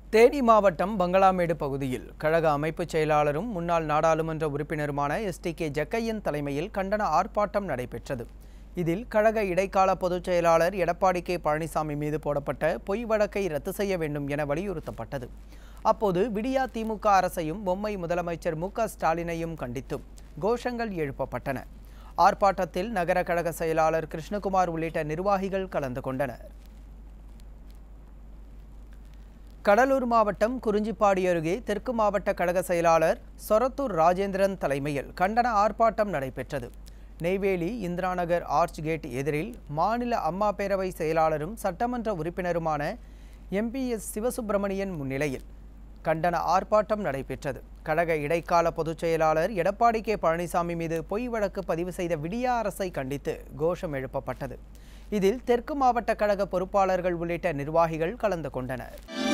தேனி மாவட்டம் பங்களாமேடு பகுதியில் கழக அமைப்புச் செயலாளரும் முன்னாள் நாடாளுமன்ற உறுப்பினருமான எஸ் டி கே ஜக்கையன் தலைமையில் கண்டன ஆர்ப்பாட்டம் நடைபெற்றது இதில் கழக இடைக்கால பொதுச் செயலாளர் எடப்பாடி கே பழனிசாமி மீது போடப்பட்ட பொய் வழக்கை ரத்து செய்ய வேண்டும் என வலியுறுத்தப்பட்டது அப்போது விடியா திமுக அரசையும் பொம்மை முதலமைச்சர் மு க ஸ்டாலினையும் கண்டித்தும் கோஷங்கள் எழுப்பப்பட்டன ஆர்ப்பாட்டத்தில் நகர கழக செயலாளர் கிருஷ்ணகுமார் உள்ளிட்ட நிர்வாகிகள் கலந்து கொண்டனர் கடலூர் மாவட்டம் குறிஞ்சிப்பாடி அருகே தெற்கு மாவட்ட கழக செயலாளர் சொரத்தூர் ராஜேந்திரன் தலைமையில் கண்டன ஆர்ப்பாட்டம் நடைபெற்றது நெய்வேலி இந்திராநகர் ஆர்ச் கேட் எதிரில் மாநில அம்மா பேரவை செயலாளரும் சட்டமன்ற உறுப்பினருமான எம்பிஎஸ் சிவசுப்பிரமணியன் முன்னிலையில் கண்டன ஆர்ப்பாட்டம் நடைபெற்றது கழக இடைக்கால பொதுச் செயலாளர் எடப்பாடி கே பழனிசாமி மீது பொய் வழக்கு பதிவு செய்த விடியா அரசை கண்டித்து கோஷம் எழுப்பப்பட்டது இதில் தெற்கு மாவட்ட கழக பொறுப்பாளர்கள் உள்ளிட்ட நிர்வாகிகள் கலந்து கொண்டனர்